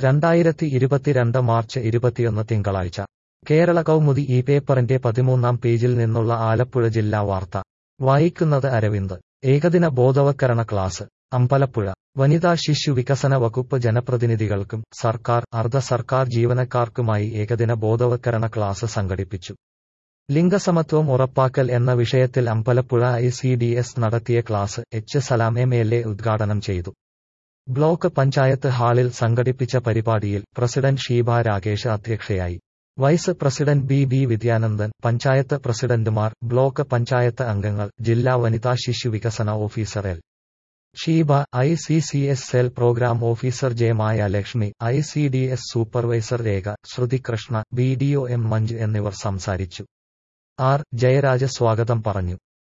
രണ്ടായിരത്തി ഇരുപത്തിരണ്ട് മാർച്ച് ഇരുപത്തിയൊന്ന് തിങ്കളാഴ്ച കേരള കൗമുദി ഈ പേപ്പറിന്റെ പതിമൂന്നാം പേജിൽ നിന്നുള്ള ആലപ്പുഴ ജില്ലാ വാർത്ത വായിക്കുന്നത് അരവിന്ദ് ഏകദിന ബോധവൽക്കരണ ക്ലാസ് അമ്പലപ്പുഴ വനിതാ ശിശു വികസന വകുപ്പ് ജനപ്രതിനിധികൾക്കും സർക്കാർ അർദ്ധ സർക്കാർ ജീവനക്കാർക്കുമായി ഏകദിന ബോധവൽക്കരണ ക്ലാസ് സംഘടിപ്പിച്ചു ലിംഗസമത്വം ഉറപ്പാക്കൽ എന്ന വിഷയത്തിൽ Ambalappuzha I C D S നടത്തിയ class H Salam M L A ഉദ്ഘാടനം ചെയ്തു ബ്ലോക്ക് പഞ്ചായത്ത് ഹാളിൽ സംഘടിപ്പിച്ച പരിപാടിയിൽ പ്രസിഡന്റ് ഷീബ രാകേഷ് അധ്യക്ഷയായി vice president B B Vidyanandan panchayat പ്രസിഡന്റുമാർ ബ്ലോക്ക് പഞ്ചായത്ത് അംഗങ്ങൾ ജില്ലാ വനിതാ ശിശു വികസന officer L Sheeba I C C S cell program officer Jayamaya Lakshmi I C D S supervisor Rekha Sruthikrishna B D O M Manju എന്നിവർ സംസാരിച്ചു ആർ ജയരാജ സ്വാഗതം പറഞ്ഞു